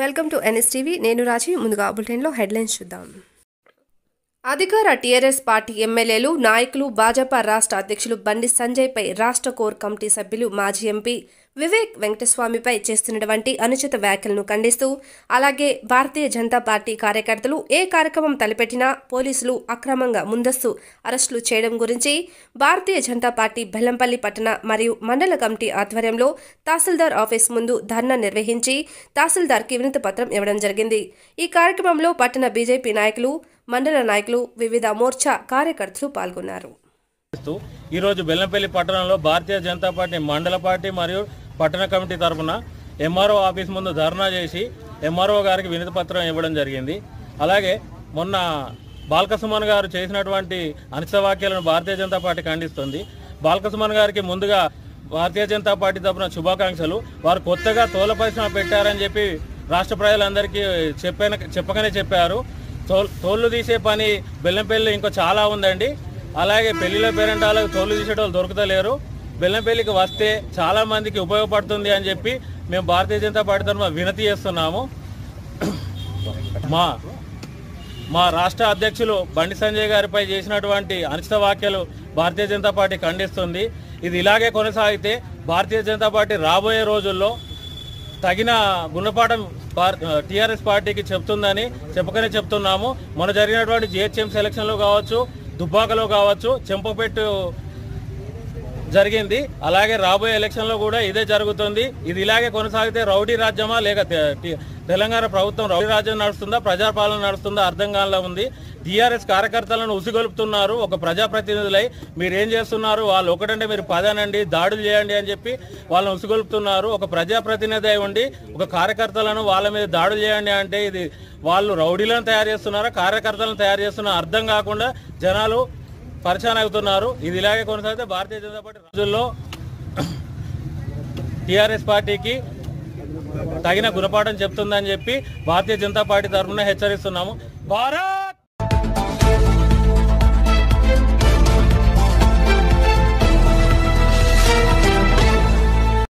welcome to NSTV నేను రాజీ ముందుగా బులెటిన్లో హెడ్లైన్స్ చూద్దాం అధికార టీఆర్ఎస్ పార్టీ ఎమ్మెల్యేలు నాయకులు భాజపా రాష్ట్ర అధ్యక్షులు బండి సంజయ్పై రాష్ట్ర కోర్ కమిటీ సభ్యులు మాజీ ఎంపీ వివేక్ వెంకటస్వామిపై చేస్తున్నటువంటి అనుచిత వ్యాఖ్యలను ఖండిస్తూ అలాగే భారతీయ జనతా పార్టీ కార్యకర్తలు ఏ కార్యక్రమం తలపెట్టినా పోలీసులు అక్రమంగా ముందస్తు అరెస్టులు చేయడం గురించి భారతీయ జనతా పార్టీ బెల్లంపల్లి పట్టణ మరియు మండల కమిటీ ఆధ్వర్యంలో తహసీల్దార్ ఆఫీస్ ముందు ధర్నా నిర్వహించి తహసీల్దార్కి వినతి పత్రం ఇవ్వడం జరిగింది ఈ కార్యక్రమంలో పట్టణ బీజేపీ నాయకులు మండల నాయకులు వివిధ మోర్చా కార్యకర్తలు పాల్గొన్నారు చేస్తూ ఈరోజు బెల్లంపల్లి పట్టణంలో భారతీయ జనతా పార్టీ మండల పార్టీ మరియు పట్టణ కమిటీ తరఫున ఎంఆర్ఓ ఆఫీస్ ముందు ధర్నా చేసి ఎంఆర్ఓ గారికి వినతి పత్రం ఇవ్వడం జరిగింది అలాగే మొన్న బాల్కసుమన్ గారు చేసినటువంటి అనిశ్చిత వ్యాఖ్యలను భారతీయ జనతా పార్టీ ఖండిస్తుంది బాల్కసుమన్ గారికి ముందుగా భారతీయ జనతా పార్టీ తరఫున శుభాకాంక్షలు వారు కొత్తగా తోల పరిశ్రమ పెట్టారని చెప్పి రాష్ట్ర ప్రజలందరికీ చెప్పాన చెప్పకనే చెప్పారు తోల్ తోళ్ళు తీసే పని బెల్లంపల్లి ఇంకో చాలా ఉందండి అలాగే పెళ్లిలో పేరెంటాలకు తోలు తీసేటోళ్ళు దొరుకుతలేరు బెల్లంపల్లికి వస్తే చాలా మందికి ఉపయోగపడుతుంది అని చెప్పి మేము భారతీయ జనతా పార్టీ తరఫున వినతి చేస్తున్నాము మా మా రాష్ట్ర అధ్యక్షులు బండి సంజయ్ గారిపై చేసినటువంటి అనిశ్చిత వ్యాఖ్యలు భారతీయ జనతా పార్టీ ఖండిస్తుంది ఇది ఇలాగే కొనసాగితే భారతీయ జనతా పార్టీ రాబోయే రోజుల్లో తగిన గుణపాఠం టీఆర్ఎస్ పార్టీకి చెప్తుందని చెప్పకనే చెప్తున్నాము మొన్న జరిగినటువంటి జిహెచ్ఎం సెలక్షన్లో కావచ్చు దుబ్బాకలో కావచ్చు చెంపపెట్టు జరిగింది అలాగే రాబోయే ఎలక్షన్లో కూడా ఇదే జరుగుతుంది ఇది ఇలాగే కొనసాగితే రౌడీ రాజ్యమా లేక తె- టి- తెలంగాణ ప్రభుత్వం రౌడీ రాజ్యం నడుస్తుందా ప్రజాపాలన నడుస్తుందా అర్థం కానిలా ఉంది టీఆర్ఎస్ కార్యకర్తలను ఉసిగొలుపుతున్నారు ఒక ప్రజాప్రతినిధులై మీరు ఏం చేస్తున్నారు వాళ్ళు ఒకటంటే మీరు పదనండి దాడులు చేయండి అని చెప్పి వాళ్ళని ఉసిగొలుపుతున్నారు ఒక ప్రజాప్రతినిధి అయి ఉండి ఒక కార్యకర్తలను వాళ్ళ మీద దాడులు చేయండి అంటే ఇది వాళ్ళు రౌడీలను తయారు చేస్తున్నారా కార్యకర్తలను తయారు చేస్తున్నారా అర్థం కాకుండా జనాలు పరిచయం అవుతున్నారు ఇది ఇలాగే కొనసాగితే భారతీయ జనతా పార్టీ రోజుల్లో టీఆర్ఎస్ పార్టీకి తగిన గుణపాఠం చెప్తుందని చెప్పి భారతీయ జనతా పార్టీ తరఫున హెచ్చరిస్తున్నాము భారత్